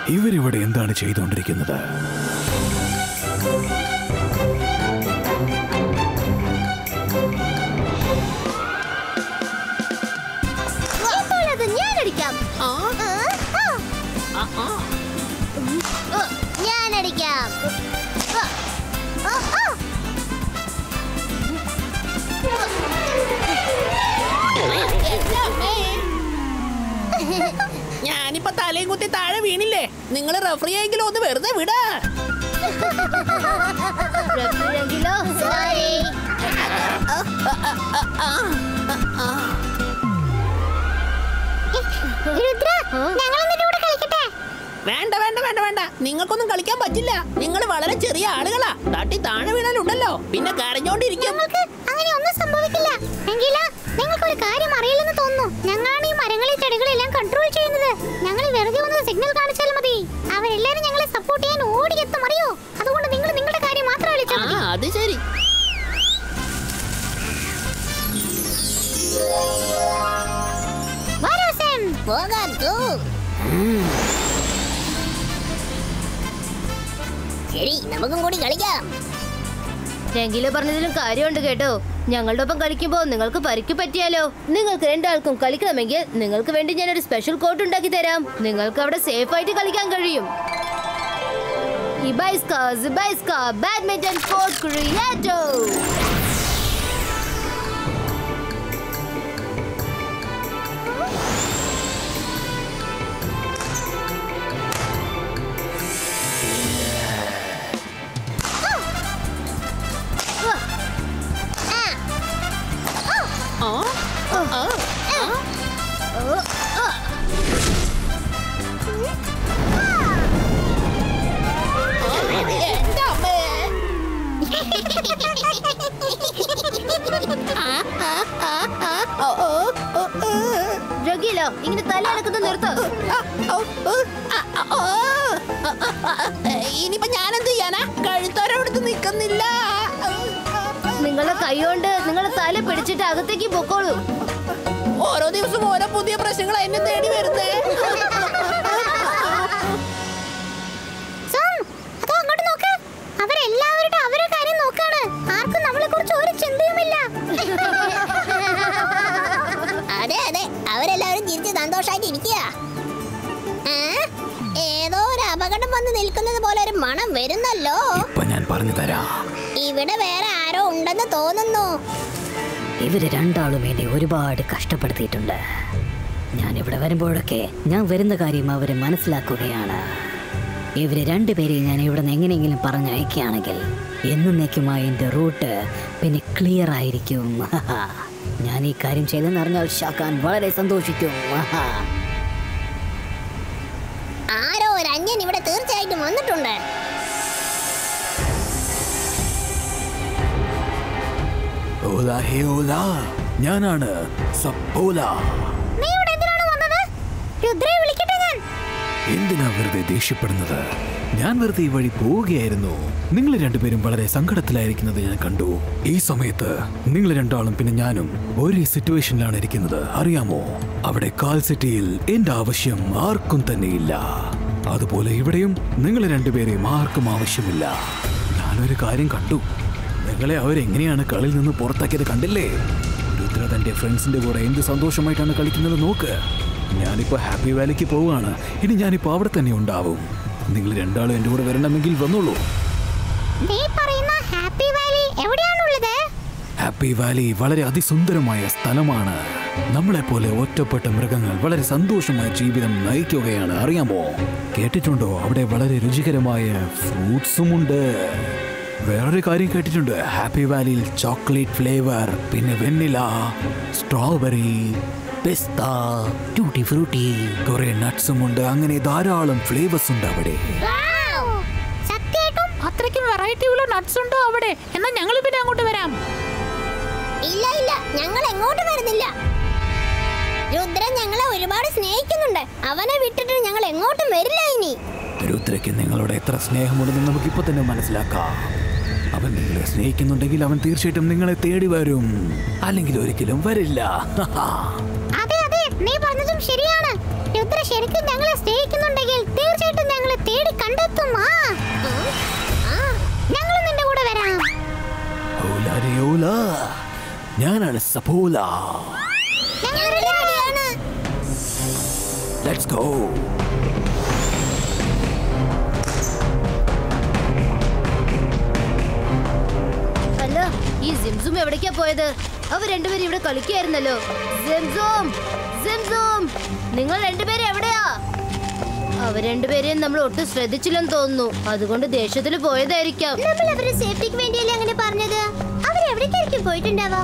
ഇവരിവിടെ എന്താണ് ചെയ്തുകൊണ്ടിരിക്കുന്നത് ഇപ്പോൾ അത് ഞാൻ അടിക്കാം ആ, ആ. ഉം, ആ, ഞാൻ അടിക്കാം ആ, ആ, ആ. ഞാനിപ്പോ തലയും കുത്തി താഴെ വീണില്ലേ നിങ്ങൾ റെഫറി ആയെങ്കിലും ഒന്ന് വെറുതെ വിടാ റെഫറിയെങ്കിലോ? Sorry. രുദ്ര, ഞങ്ങൾ എന്നിട്ട് ഇവിടെ കളിക്കട്ടെ വേണ്ട വേണ്ട വേണ്ട വേണ്ട നിങ്ങൾക്കൊന്നും കളിക്കാൻ പറ്റില്ല നിങ്ങൾ വളരെ ചെറിയ ആളുകളാ തട്ടി താഴെ വീണാലുണ്ടല്ലോ പിന്നെ കരഞ്ഞോണ്ടിരിക്കും ഞങ്ങൾക്ക് അങ്ങനെ ഒന്നും സംഭവിക്കില്ല എങ്കിലാ നിങ്ങൾക്ക് ഒരു കാര്യം അറിയില്ലെന്ന് തോന്നുന്നു ഞങ്ങളാണ് ഈ മരങ്ങളെ ചെടികളെല്ലാം കൺട്രോൾ ചെയ്യുന്നത് ഞങ്ങൾ വെറുതെ ഒന്ന് സിഗ്നൽ കാണിച്ചാൽ മതി അവരെല്ലാരും ഞങ്ങളെ സപ്പോർട്ട് ചെയ്യാൻ ഓടിയെത്തും അറിയോ അതുകൊണ്ട് നിങ്ങൾ നിങ്ങളുടെ കാര്യം മാത്രം ആ വിളിച്ചാൽ മതി അത് ശരി വരൂ സാം പോകാൻ ശരി നമുക്കും കൂടി കളിക്കാം രംഗില പറഞ്ഞതിലും കാര്യമുണ്ട് കേട്ടോ ഞങ്ങളുടെ ഒപ്പം കളിക്കുമ്പോൾ നിങ്ങൾക്ക് പരിക്ക് പറ്റിയാലോ നിങ്ങൾക്ക് രണ്ടാൾക്കും കളിക്കണമെങ്കിൽ നിങ്ങൾക്ക് വേണ്ടി ഞാൻ ഒരു സ്പെഷ്യൽ കോട്ട് ഉണ്ടാക്കി തരാം നിങ്ങൾക്ക് അവിടെ സേഫ് ആയിട്ട് കളിക്കാൻ കഴിയും ഇബൈസ്ക സിബൈസ്ക ബാഡ്മിന്റൺ കോട്ട് ക്രിയേറ്റോ ആ, ആ, ആ. എന്റെ അമ്മേ. ഓ, ഓ, ഓ, ഓ. രംഗില ഇങ്ങനെ തല അടക്കുന്നത് നിർത്തോ ഓ, ഓ, ആ, ആ, ഓ. ഇനിയിപ്പോ ഞാനെന്ത് ചെയ്യാനാ കഴുത്തോരവിടുത്ത് നിക്കുന്നില്ല നിങ്ങളുടെ കൈ കൊണ്ട് നിങ്ങളുടെ തല പിടിച്ചിട്ട് അകത്തേക്ക് പൊക്കോളൂ ഓരോ ദിവസം ഓരോ പുതിയ പ്രശ്നങ്ങൾ എന്നെ തേടി വരുന്നേ സാം, അതോ അങ്ങോട്ട് നോക്ക് അവരെല്ലാവരുടെ അവരുടെ കാര്യം നോക്കാണ് ആർക്കും നമ്മളെ കുറിച്ച് ഒരു ചിന്തയുമില്ല അതെ അതെ അവരെല്ലാവരും തിരിച്ച് സന്തോഷായിട്ട് ഇരിക്കുക ഏതോ ഒരു അപകടം വന്ന് നിൽക്കുന്നത് പോലെ ഒരു മണം വരുന്നല്ലോ ഇപ്പൊ ഞാൻ പറഞ്ഞു തരാം ഇവിടെ വേറെ ആരോ ഉണ്ടെന്ന് തോന്നുന്നു ഇവര് രണ്ടാളും എന്നെ ഒരുപാട് കഷ്ടപ്പെടുത്തിയിട്ടുണ്ട് ഞാൻ ഇവിടെ വരുമ്പോഴൊക്കെ ഞാൻ വരുന്ന കാര്യം അവര് മനസ്സിലാക്കുകയാണ് ഇവര് രണ്ടുപേരെയും ഞാൻ ഇവിടെ നിന്ന് എങ്ങനെയെങ്കിലും പറഞ്ഞയക്കുകയാണെങ്കിൽ എന്നേക്കുമായി എൻ്റെ റൂട്ട് പിന്നെ ക്ലിയർ ആയിരിക്കും ഞാൻ ഈ കാര്യം ചെയ്തെന്ന് അറിഞ്ഞാൽ ഷാക്കാൻ വളരെ സന്തോഷിക്കും ആരോ ഒരു അന്യൻ ഇവിടെ തീർച്ചയായിട്ടും വന്നിട്ടുണ്ട് ഓല ഹേ ഓല ഞാനാണ് സപ്പോല നീ ഇവിടെ എന്തിനാണ് വന്നത് രുദ്രയെ വിളിക്കട്ടെ ഞാൻ എന്തിനാ വെറുതെ ദേഷ്യപ്പെടുന്നത് ഞാൻ വെറുതെ ഈ വഴി പോവുകയായിരുന്നു നിങ്ങൾ രണ്ടുപേരും വളരെ സങ്കടത്തിലായിരിക്കുന്നത് ഞാൻ കണ്ടു ഈ സമയത്ത് നിങ്ങൾ രണ്ടാളും പിന്നെ ഞാനും ഒരേ സിറ്റുവേഷനിലാണ് ഇരിക്കുന്നത് അറിയാമോ അവിടെ കാൽ സിറ്റിയിൽ എന്റെ ആവശ്യം ആർക്കും തന്നെയില്ല അതുപോലെ ഇവിടെയും നിങ്ങൾ രണ്ടുപേരെയും ആർക്കും ആവശ്യമില്ല ഞാനൊരു കാര്യം കണ്ടു നിങ്ങളെ അവരെങ്ങനെയാണ് കളിയിൽ നിന്ന് പുറത്താക്കിയത് കണ്ടില്ലേ രുദ്ര തന്റെ ഫ്രണ്ട്സിന്റെ കൂടെ എന്ത് സന്തോഷമായിട്ടാണ് കളിക്കുന്നത് നോക്ക് ഞാനിപ്പോ ഹാപ്പി വാലിക്ക് പോവുകയാണ് ഇനി ഞാനിപ്പോ അവിടെ തന്നെ ഉണ്ടാവും നിങ്ങൾ രണ്ടാളും എൻ്റെ കൂടെ വരണമെങ്കിൽ വന്നോളൂ നീ പറയുന്ന ഹാപ്പി വാലി എവിടെയാണുള്ളത് ഹാപ്പി വാലി വളരെ അതിസുന്ദരമായ സ്ഥലമാണ് നമ്മളെപ്പോലെ ഒറ്റപ്പെട്ട മൃഗങ്ങൾ വളരെ സന്തോഷമായ ജീവിതം നയിക്കുകയാണ് അറിയാമോ കേട്ടിട്ടുണ്ടോ അവിടെ വളരെ രുചികരമായ ഫ്രൂട്ട്സും ഉണ്ട് വേറൊരു കാര്യം കേട്ടിട്ടുണ്ട് ഹാപ്പി വാലിയിൽ ചോക്ലേറ്റ് ഫ്ലേവർ പിന്നെ വെന്നില സ്ട്രോബെറി പിസ്ത ടൂട്ടി ഫ്രൂട്ടി കുറെ നട്ട്സും ഉണ്ട് അങ്ങനെ ധാരാളം ഫ്ലേവേഴ്സ് ഉണ്ട് അവിടെ സത്യായിട്ടും അത്രയ്ക്കും വെറൈറ്റി ഉള്ള നട്ട്സ് ഉണ്ടോ അവിടെ എന്നാൽ ഞങ്ങൾ പിന്നെ അങ്ങോട്ട് വരാം ഇല്ല ഇല്ല ഞങ്ങൾ എങ്ങോട്ടും വരുന്നില്ല രുദ്രൻ ഞങ്ങളെ ഒരുപാട് സ്നേഹിക്കുന്നുണ്ട് അവനെ വിട്ടിട്ട് ഞങ്ങൾ എങ്ങോട്ടും വരില്ല ഇനി രുദ്രയ്ക്ക് നിങ്ങളോട് എത്ര സ്നേഹമുണ്ടെന്ന് നമുക്കിപ്പോ തന്നെ മനസ്സിലാക്കാം അവൻ നിങ്ങളെ സ്നേഹിക്കുന്നുണ്ടെങ്കിൽ അവൻ തീർച്ചയായിട്ടും നിങ്ങളെ തേടി വരും അല്ലെങ്കിൽ ഒരിക്കലും വരില്ല അതെ അതെ നീ പറഞ്ഞതും ശരിയാണ് രുദ്ര ശരിക്കും ഞങ്ങളെ സ്നേഹിക്കുന്നുണ്ടെങ്കിൽ തീർച്ചയായിട്ടും ഞങ്ങളെ തേടി കണ്ടെത്തും ആ ഞങ്ങൾ നിന്റെ കൂടെ വരാം ഓലാ രേ ഓലാ ഞാനാണ് സപോല ഞങ്ങൾ റെഡിയാണ് ലെറ്റ്സ് ഗോ അല്ല ഈ സിംസും എവിടേക്കാ പോയത് അവർ രണ്ടുപേരും ഇവിടെ കളിക്കായിരുന്നല്ലോ സിംസും സിംസും നിങ്ങൾ രണ്ടുപേരും എവിടെയാ അവർ രണ്ടുപേരെയും നമ്മൾ ഒട്ടും ശ്രദ്ധിച്ചില്ലെന്ന് തോന്നുന്നു അതുകൊണ്ട് ദേഷ്യത്തിൽ പോയതായിരിക്കാം നമ്മൾ അവരുടെ സേഫ്റ്റിക്ക് വേണ്ടിയല്ലേ അങ്ങനെ പറഞ്ഞത് അവർ എവിടേക്കായിരിക്കും പോയിട്ടുണ്ടാവാ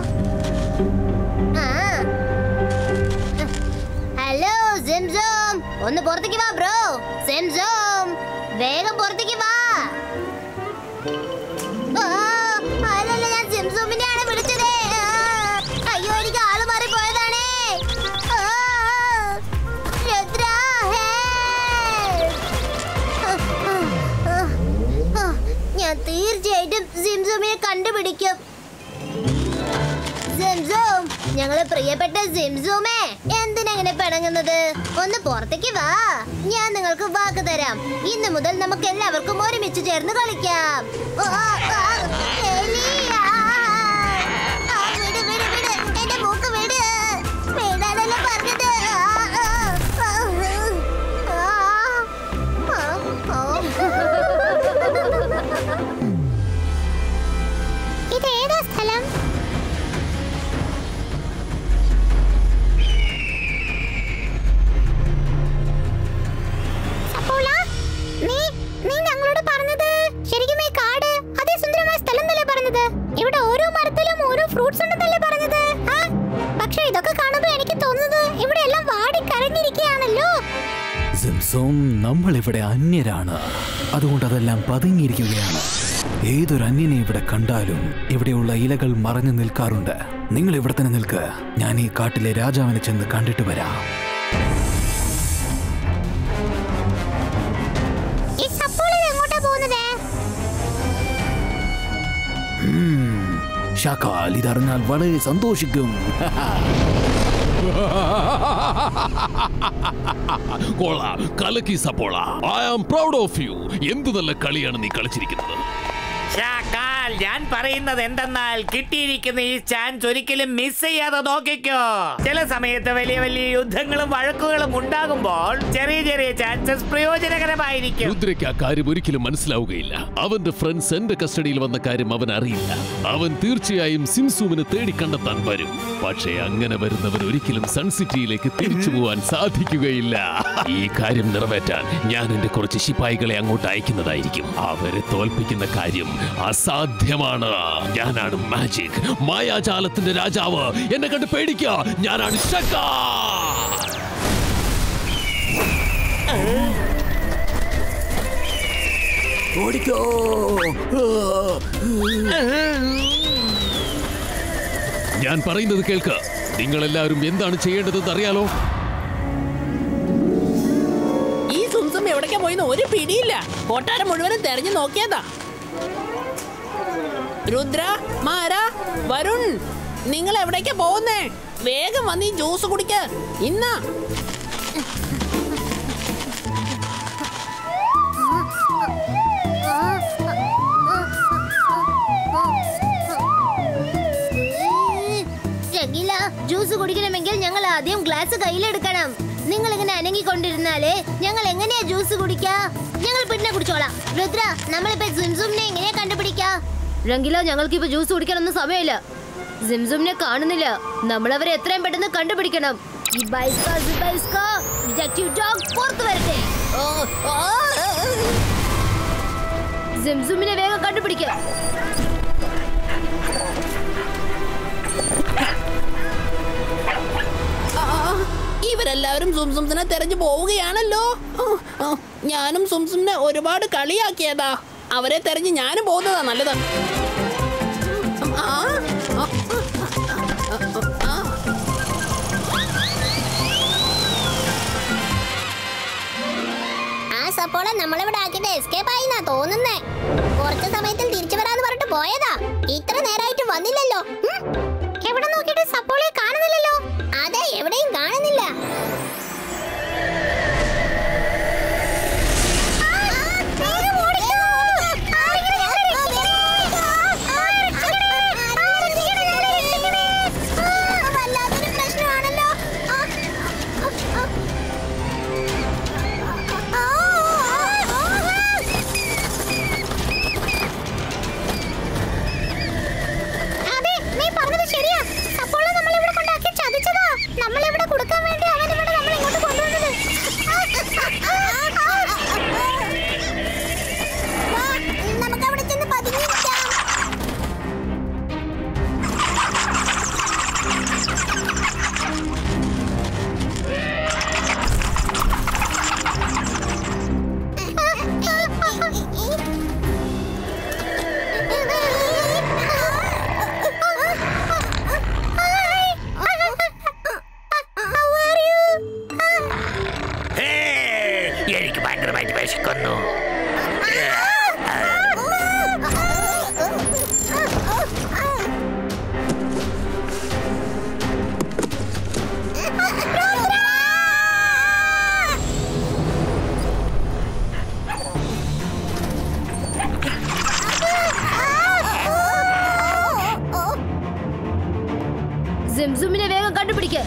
ഹലോ സിംസും ഒന്ന് പുറത്തേക്ക് വാ ബ്രോ സിംസും വേഗം പുറത്തേക്ക് വാ ആ, അല്ലല്ല ഞാൻ സിംസുമിനെയാണ് വിളിച്ചത് ആ, അയ്യോ എനിക്ക് ആള് മാറി പോയതാണേ ആ, രുദ്ര, help. ആ, ആ, ആ, ഞാൻ തീർച്ചയായിട്ടും സിംസുമിനെ കണ്ടുപിടിക്കും സിംസും ഞങ്ങളെ പ്രിയപ്പെട്ട സിംസുമേ എന്തിനങ്ങനെ പിണങ്ങുന്നത് ഒന്ന് പുറത്തേക്ക് വാ ഞാൻ നിങ്ങൾക്ക് വാക്ക് തരാം ഇന്ന് മുതൽ നമുക്ക് എല്ലാവർക്കും ഒരുമിച്ച് ചേർന്ന് കളിക്കാം ആ, ആ, എലി, ആ, ആ, വിട്, വിട്, വിട്. എന്റെ മൂക്ക് വിട്. വിടാനല്ലേ പറഞ്ഞത്. ആ, ആ, ആ, ആ, ആ, ആ. ഇതേതാ സ്ഥലം സപ്പോള, നീ നീ ഞങ്ങളോട് പറഞ്ഞത് ശരിക്കും ഈ കാട് അതിസുന്ദരമായ സ്ഥലം തന്നെ പറഞ്ഞത് ഇവിടെ ഓരോ മരത്തിലും ഓരോ ഫ്രൂട്ട്സ് ഉണ്ടെന്നല്ലേ പറഞ്ഞത് ആ? പക്ഷേ ഇതൊക്കെ കാണുമ്പോൾ എനിക്ക് തോന്നുന്നത് ഇവിടെ എല്ലാം വാടി കരഞ്ഞിരിക്കുകയാണല്ലോ സിംസോം നമ്മൾ ഇവിടെ അന്യരാണ് അതുകൊണ്ട് അതെല്ലാം പതുങ്ങിയിരിക്കുകയാണ് ഏതൊരു അന്യനെ ഇവിടെ കണ്ടാലും ഇവിടെയുള്ള ഇലകൾ മറഞ്ഞു നിൽക്കാറുണ്ട് നിങ്ങൾ ഇവിടെ തന്നെ നിൽക്ക് ഞാൻ ഈ കാട്ടിലെ രാജാവിനെ ചെന്ന് കണ്ടിട്ട് വരാം ഈ സപ്പോള എങ്ങോട്ടാ പോകുന്നത് ഷാക്കാൽ ഇതറിഞ്ഞാൽ വളരെ സന്തോഷിക്കും കൊള്ളാം കലക്കി സപ്പോള I am proud of you എന്ത് നല്ല കളിയാണ് നീ കളിച്ചിരിക്കുന്നത് ഷാക്കാൽ ഞാൻ പറയുന്നത് എന്തെന്നാൽ കിട്ടിയിരിക്കുന്ന ഈ ചാൻസ് ഒരിക്കലും മിസ് ചെയ്യാതെ നോക്കിക്കോ ചില സമയത്ത് വലിയ വലിയ യുദ്ധങ്ങളും വഴക്കുകളും ഉണ്ടാകുമ്പോൾ ചെറിയ ചെറിയ ചാൻസസ് പ്രയോജനകരമായിരിക്കും രുദ്രയ്ക്ക് ആ കാര്യം ഒരിക്കലും മനസ്സിലാവുകയില്ല അവന്റെ ഫ്രണ്ട്സ് എന്റെ കസ്റ്റഡിയിൽ വന്ന കാര്യം അവൻ അറിയില്ല അവൻ തീർച്ചയായും സിംസുവിനെ തേടി കണ്ടെത്താൻ വരും പക്ഷേ അങ്ങനെ വരുന്നവർ ഒരിക്കലും സൺ സിറ്റിയിലേക്ക് തിരിച്ചു പോവാൻ സാധിക്കുകയില്ല ഈ കാര്യം നിറവേറ്റാൻ ഞാൻ എന്റെ കുറച്ച് ശിപ്പായികളെ അങ്ങോട്ട് അയക്കുന്നതായിരിക്കും അവരെ തോൽപ്പിക്കുന്ന കാര്യം അസാധ്യമാണ് ഞാനാണ് മാജിക് മായാജാലത്തിന്റെ രാജാവ് എന്നെ കണ്ട് പേടിക്കുക ഞാനാണ് ഷക്കാ ഓടിക്കോ ഞാൻ പറയുന്നത് കേൾക്ക് നിങ്ങൾ എല്ലാവരും എന്താണ് ചെയ്യേണ്ടതെന്ന് അറിയാലോ ഈ സുംസും എവിടേക്കാ പോയിന്ന് ഒരു പിടിയില്ല കൊട്ടാരം മുഴുവനും തെരഞ്ഞു നോക്കിയതാ രുദ്ര മാര വരുൺ നിങ്ങൾ എവിടേക്കാ പോകുന്നേ വേഗം വന്ന് ഈ ജ്യൂസ് കുടിക്ക ഇന്നാ രംഗീല ജ്യൂസ് കുടിക്കണമെങ്കിൽ ഞങ്ങൾ ആദ്യം ഗ്ലാസ് കയ്യിലെടുക്കണം നിങ്ങൾ ഇങ്ങനെ അനങ്ങിക്കൊണ്ടിരുന്നാലേ ഞങ്ങൾ എങ്ങനെയാ ജ്യൂസ് കുടിക്കാ ഞങ്ങൾ പിന്നെ കുടിച്ചോളാം രുദ്ര നമ്മളിപ്പോ സിംസുമിനെ എങ്ങനെയാ കണ്ടുപിടിക്കാ രംഗീല ഞങ്ങൾക്ക് ഇപ്പൊ ജ്യൂസ് കുടിക്കാനൊന്നും സമയമില്ല സിംസുമിനെ കാണുന്നില്ല നമ്മൾ അവരെ എത്രയും പെട്ടെന്ന് കണ്ടുപിടിക്കണം ഈ ബൈസ്ക സിബൈസ്ക ഡിറ്റക്റ്റീവ് ഡോഗ് പുറത്തു വരട്ടെ ഓ, ഓ, ഓ. സിംസുമിനെ വേഗം കണ്ടുപിടിക്കാം ആ, ഇവരെല്ലാവരും സുംസുംസിനെ തെരഞ്ഞു പോവുകയാണല്ലോ ആ, ആ, ഞാനും സുംസുമിനെ ഒരുപാട് കളിയാക്കിയതാ അവരെ തെരഞ്ഞ് ഞാനും പോകുന്നതാ നല്ലത് ആ, ആ, ആ, ആ. ആ സപ്പോള നമ്മളിവിടെ ആക്കിയിട്ട് എസ്കേപ്പ് ആയി എന്നാ തോന്നുന്നേ കുറച്ച് സമയത്തിൽ തിരിച്ചു വരാന്ന് പറഞ്ഞിട്ട് പോയതാ ഇത്ര നേരമായിട്ട് വന്നില്ലല്ലോ ഉം. എവിടെ നോക്കിയിട്ട് സപ്പോളയെ കാണുന്നില്ലല്ലോ അതെ എവിടെയും കാണുന്നില്ല സിംസുമിനെ വേഗം കണ്ടുപിടിക്ക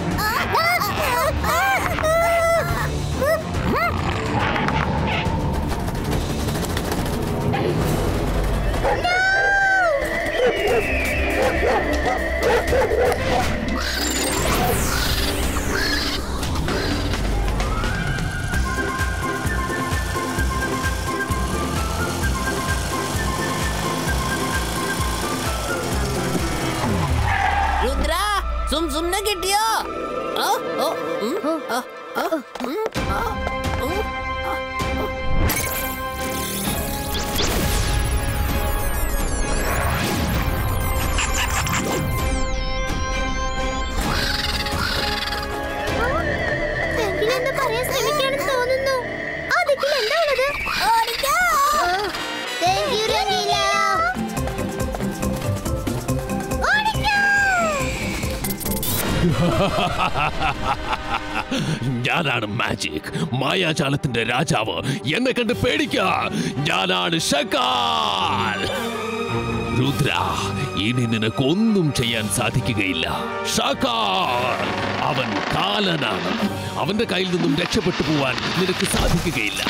രുദ്ര സും സുംനെ കിട്ടിയോ ആ, ഓ, ഉം, ആ, ആ, ഉം, ആ, ഉം, ആ, ഉം. എന്താ പറയാൻ ശ്രമിക്കാണെന്ന് തോന്നുന്നു ആ ദിക്കിൽ എന്താ ഉള്ളത് Thank you, രംഗീല. ഓടിക്കോ! ഞാനാണ് മാജിക് മായാജാലത്തിന്റെ രാജാവ് എന്നെ കണ്ട് പേടിക്ക ഞാനാണ് ഷക്കാൽ രുദ്ര ഇനി നിനക്കൊന്നും ചെയ്യാൻ സാധിക്കുകയില്ല ഷക്കാൽ അവൻ കാലനാണ് അവന്റെ കയ്യിൽ നിന്നും രക്ഷപ്പെട്ടു പോവാൻ നിനക്ക് സാധിക്കുകയില്ല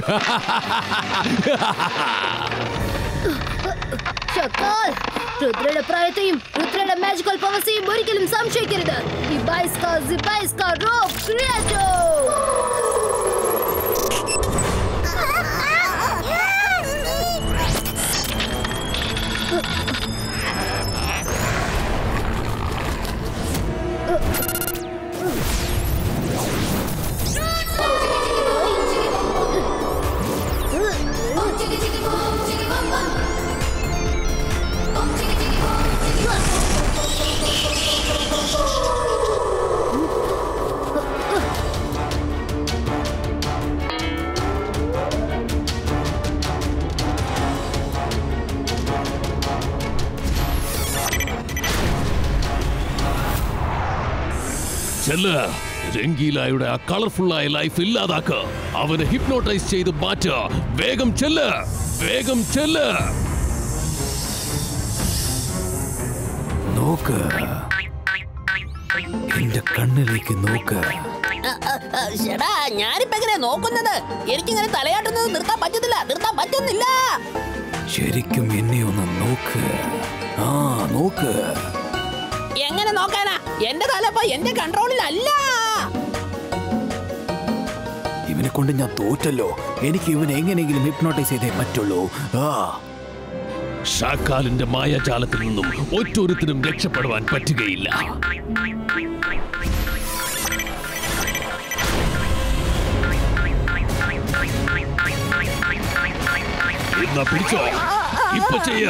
ഷക്കാൽ രുദ്രയുടെ പ്രായത്തെയും രുദ്രയുടെ മാജിക്കൽ പവേഴ്സെയും ഒരിക്കലും സംശയിക്കരുത് ഇബൈസ്ക സിബൈസ്ക റോക്ക് ക്രിയേറ്റോ ചെല്ല് രംഗീലായുടെ ആ കളർഫുള്ളായ ലൈഫ് ഇല്ലാതാക്ക അവനെ ഹിപ്നോട്ടൈസ് ചെയ്ത് മാറ്റ വേഗം ചെല്ല് വേഗം ചെല്ല് നോക്ക് എന്റെ കണ്ണിലേക്ക് നോക്ക് ആ, ആ, ആ, ശ്ശെടാ, ഞാനിപ്പോ എങ്ങനെ നോക്കുന്നത് എനിക്കിങ്ങനെ തലയാട്ടുന്നത് നിർത്താൻ പറ്റുന്നില്ല നിർത്താൻ പറ്റുന്നില്ല ശരിക്കും എന്നെ ഒന്ന് നോക്ക് ആ നോക്ക് എങ്ങനെ നോക്കാനാ എന്റെ തല ഇപ്പൊ എന്റെ കൺട്രോളിലല്ല ഇവനെ കൊണ്ട് ഞാൻ തോറ്റല്ലോ എനിക്ക് ഇവനെ എങ്ങനെയെങ്കിലും ഹിപ്നോട്ടൈസ് ചെയ്തേ പറ്റുള്ളൂ ആ ഷാക്കാലിന്റെ മായാജാലത്തിൽ നിന്നും ഒറ്റൊരുത്തിനും രക്ഷപ്പെടുവാൻ പറ്റുകയില്ല എന്നാ പിടിച്ചോ ഇപ്പൊ ചെയ്യ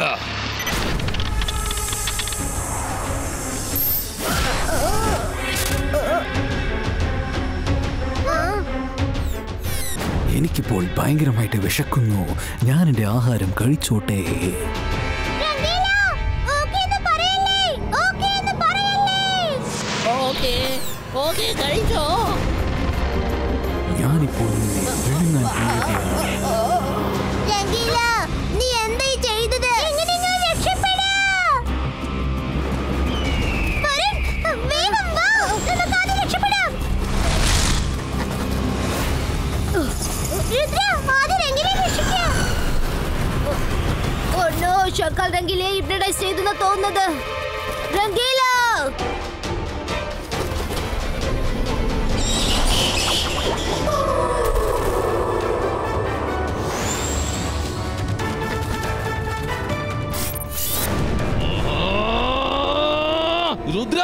എനിക്കിപ്പോൾ ഭയങ്കരമായിട്ട് വിശക്കുന്നു ഞാൻ എന്റെ ആഹാരം കഴിച്ചോട്ടെ രംഗീല, okay എന്ന് പറയല്ലേ? Okay എന്ന് പറയല്ലേ? ഓക്കെ ഓക്കെ കഴിച്ചോ ഞാനിപ്പോൾ നിന്നെ വിഴുങ്ങാൻ പോവുകയാണ് രംഗീല, നീ എന്താ ഈ ചെയ്തത്? എങ്ങനെ ഞാൻ രക്ഷപ്പെടാ? വരുൺ, വേഗം വാ, നമുക്ക് ആദ്യം രക്ഷപ്പെടാം. രുദ്ര, ആദ്യം രംഗീലയെ രക്ഷിക്കാം. ഓ നോ ഷക്കാൽ രംഗീലയെ ഹിപ്നോട്ടൈസ് ചെയ്തെന്നാ തോന്നുന്നത് രംഗീല രുദ്ര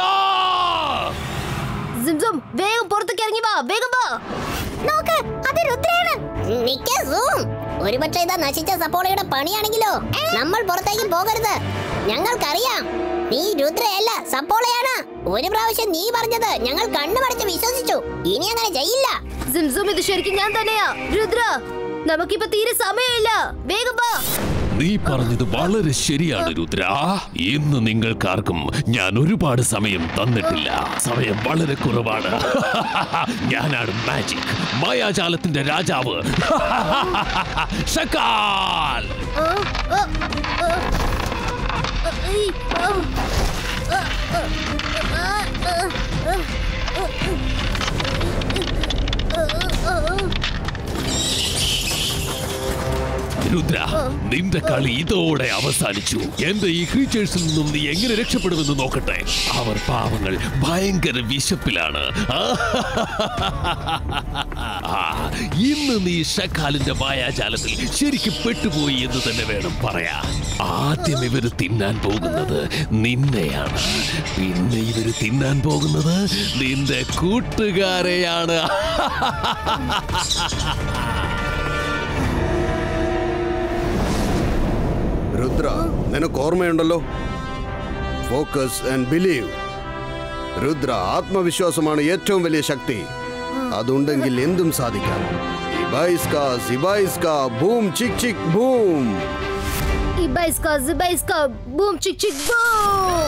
സിംസും വേഗം പുറത്തേക്ക് ഇറങ്ങി വാ വേഗം വാ നോക്ക്, അത് രുദ്രയാണ്. നിക്ക് സൂം ഒരുപക്ഷെ ഇതാ നശിച്ച സപ്പോളയുടെ പണിയാണെങ്കിലോ നമ്മൾ പുറത്തേക്ക് പോകരുത് ഞങ്ങൾക്കറിയാം നീ രുദ്രയല്ല സപ്പോളയാണ് ഒരു പ്രാവശ്യം നീ പറഞ്ഞത് ഞങ്ങൾ കണ്ണുമടച്ച് വിശ്വസിച്ചു ഇനി അങ്ങനെ ചെയ്യില്ല സിംസും ഇത് ശരിക്കും ഞാൻ തന്നെയാ രുദ്ര നമുക്കിപ്പോ തീരെ സമയമില്ല വേഗം വാ നീ പറഞ്ഞത് വളരെ ശരിയാണ് രുദ്ര ഇന്ന് നിങ്ങൾക്കാർക്കും ഞാൻ ഒരുപാട് സമയം തന്നിട്ടില്ല സമയം വളരെ കുറവാണ് ഞാനാണ് മാജിക് മായാജാലത്തിന്റെ രാജാവ് ഷക്കാൽ ആ, ആ, ആ, ആ, ഈ, ആ, ആ, ആ, ആ, രുദ്ര നിന്റെ കളി ഇതോടെ അവസാനിച്ചു എന്റെ ഈ ക്രീച്ചേഴ്സിൽ നിന്നും നീ എങ്ങനെ രക്ഷപ്പെടുമെന്ന് നോക്കട്ടെ അവർ പാവങ്ങൾ ഭയങ്കര വിശപ്പിലാണ് ആ, ഇന്ന് നീ ഷക്കാലിന്റെ മായാജാലത്തിൽ ശരിക്കും പെട്ടുപോയി എന്ന് തന്നെ വേണം പറയാ ആദ്യം ഇവര് തിന്നാൻ പോകുന്നത് നിന്നെയാണ് പിന്നെ ഇവര് തിന്നാൻ പോകുന്നത് നിന്റെ കൂട്ടുകാരെയാണ് രുദ്ര നിനക്ക് ഓർമ്മയുണ്ടല്ലോ ഫോക്കസ് ആൻഡ് ബിലീവ് രുദ്ര ആത്മവിശ്വാസമാണ് ഏറ്റവും വലിയ ശക്തി അതുണ്ടെങ്കിൽ എന്തും സാധിക്കാം ഇബൈസ്ക സിബൈസ്ക boom chick chick boom Ibaiska, Zibaiska, boom, chick, chick, boom!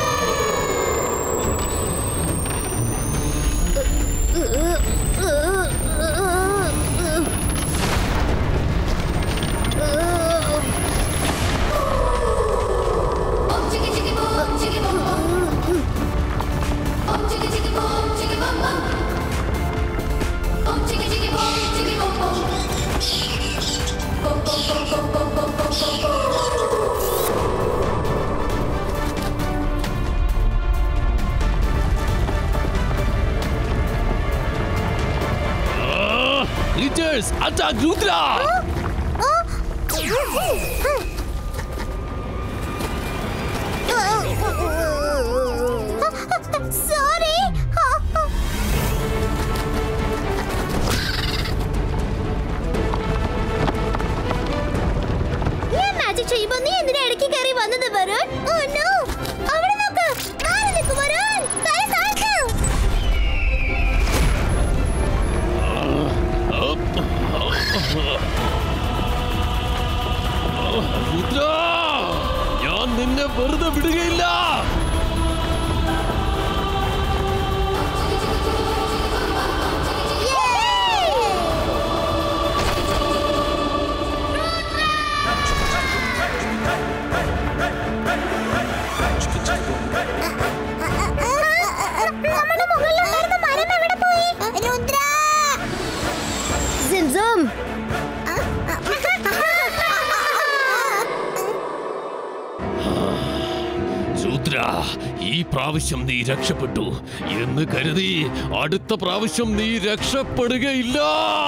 Creatures, attack Rudra! Sorry ഞാൻ മാജിക് ചെയ്യുമ്പോ നീ എന്തിനാ ഇടയ്ക്ക് കയറി വന്നത് വരുൺ ഓ നോ അവിടെ നോക്ക് മാറി നിൽക്ക് വരുൺ കൈ താഴ്ത്ത് രുദ്ര ഞാൻ നിന്നെ വെറുതെ വിടുകയില്ല നമ്മുടെ മുകളിലുണ്ടായിരുന്ന മരം എവിടെ പോയി രുദ്ര Zimzum! രുദ്ര ഈ പ്രാവശ്യം നീ രക്ഷപ്പെട്ടു എന്ന് കരുതി അടുത്ത പ്രാവശ്യം നീ രക്ഷപ്പെടുകയില്ല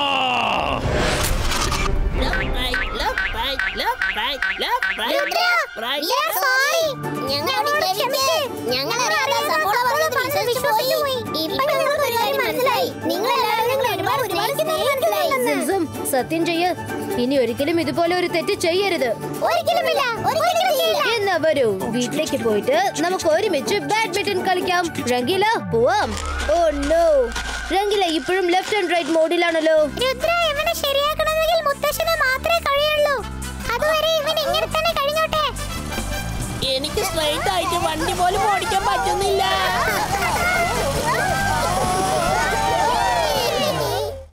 ഞങ്ങളോട് ക്ഷമിക്ക്. ഞങ്ങളറിയാതെ സപ്പോള പറഞ്ഞത് വിശ്വസിച്ചു പോയി. ഇപ്പൊ ഞങ്ങൾക്ക് ഒരു കാര്യം മനസ്സിലായി. നിങ്ങളെല്ലാവരും ഞങ്ങളെ ഒരുപാട് സ്നേഹിക്കുന്നുണ്ടെന്ന്. Zimzum, സത്യം ചെയ്യ് ഇനി ഒരിക്കലും ഇതുപോലെ ഒരു തെറ്റ് ചെയ്യരുത് ഒരിക്കലുമില്ല ഒരിക്കലും ചെയ്യില്ല എന്നാ വരൂ വീട്ടിലേക്ക് പോയിട്ട് നമുക്ക് ഒരുമിച്ച് ബാഡ്മിന്റൺ കളിക്കാം രംഗീല പോവാം ഓ നോ രംഗീല ഇപ്പോഴും ലെഫ്റ്റ് ആൻഡ് റൈറ്റ് മോഡിലാണല്ലോ രുദ്ര ഇവനെ ശരിയാക്കണമെങ്കിൽ മുത്തശ്ശന് മാത്രമേ കഴിയുള്ളൂ അതുവരെ ഇവൻ ഇങ്ങനെ തന്നെ കഴിഞ്ഞോട്ടെ എനിക്ക് സ്ട്രൈറ്റ് ആയിട്ട് വണ്ടി പോലും ഓടിക്കാൻ പറ്റുന്നില്ല